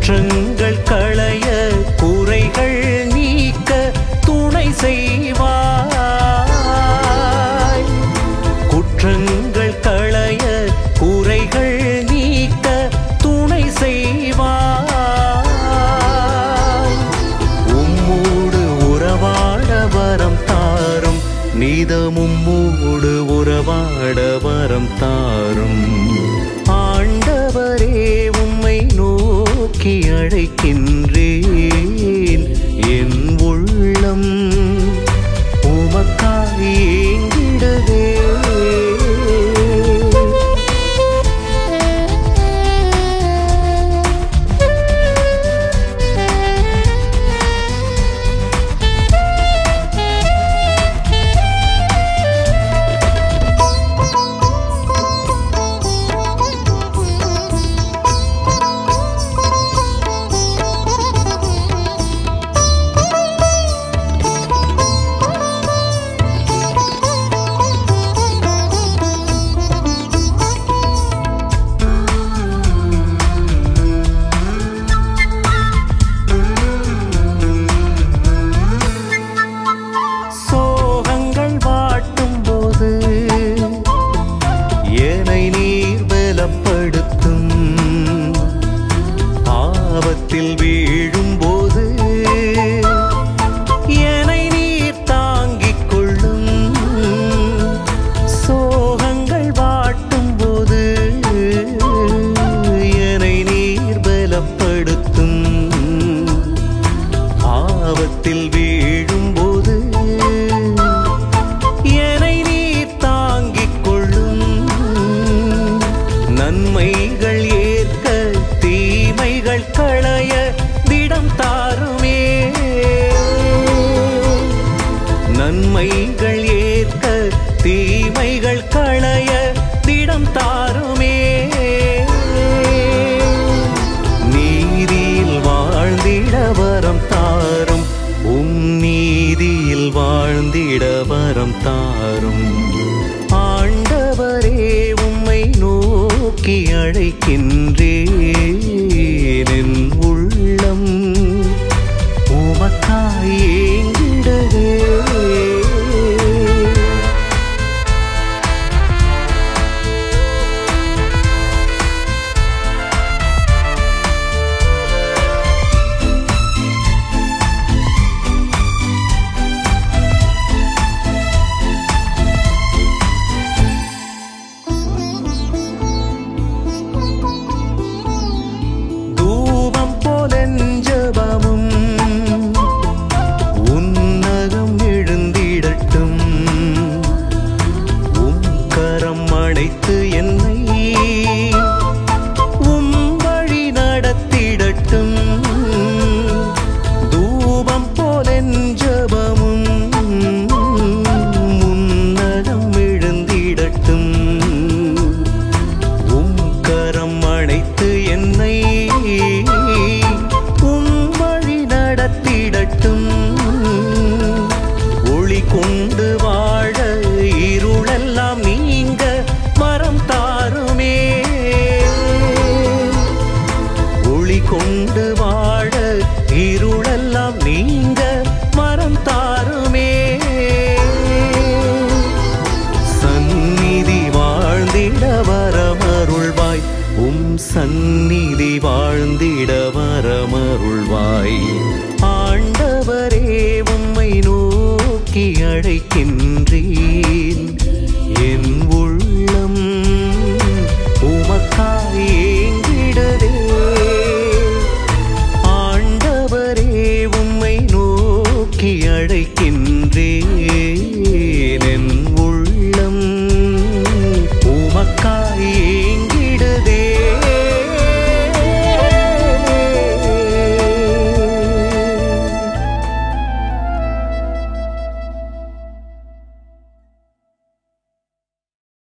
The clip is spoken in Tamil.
குற்றங்கள் களைய குறைகள் நீக்க துணை செய்வாய் குற்றங்கள் களைய குறைகள் நீக்க துணை செய்வாய் உம்மோடு உறவாட வரம் தாரும் நீதமும் மூடு உறவாட வரம் தாரும் ஆண்டவரே உம்மை நோக்கி அழைக்கின்றேன் என் உள்ளம் உமக்காய் ஏங்கிடுதே சோகங்கள் வாட்டும் போது என்னை நீர் பலப்படுத்தும் ஆபத்தில் வீழும் போது என்னை நீர் தாங்கிக் கொள்ளும் சோகங்கள் வாட்டும் போது என்னை நீர் பலப்படுத்தும் ஆபத்தில் வீழும் போது என்னை நீர் தாங்கிக் கொள்ளும் நன்மைகள் ஏற்க தீமைகள் களைய திடம் தாருமே நன்மைகள் ஏற்க தீமைகள் களைய திடம் தாருமே நீதியில் வாழ்ந்திட வரம் தாரும் உம் நீதியில் வாழ்ந்திட வரம் தாரும் ஆண்டவரே உம்மை நோக்கி அழைக்கின்றேன் என் உள்ளம் உமக்காய் ஏங்கிடுதே தூபம் போலெஞ்சபமும் உன்னகம் எழுந்திடட்டும் உம் கரம் அணைத்து என்னை உம் வழி நடத்திடட்டும் தூபம் போலெஞ்சபமும் உன்னகம் எழுந்திடட்டும் உம் கரம் அணைத்து என்னை உம் வழி நடத்திடட்டும் ஒளி கொண்டு வாழ இருளெல்லாம் நீங்க மரம் தாருமே ஒளி கொண்டு வாழ இருளெல்லாம் நீங்க மரம் தாருமே சந்நிதி வாழ்ந்திட வரமருள்வாய் உம் சந்நிதி வாழ்ந்திட வரமருள்வாய் ஆண்டவரே உம்மை நோக்கி அழைக்கின்றேன் என் உள்ளம்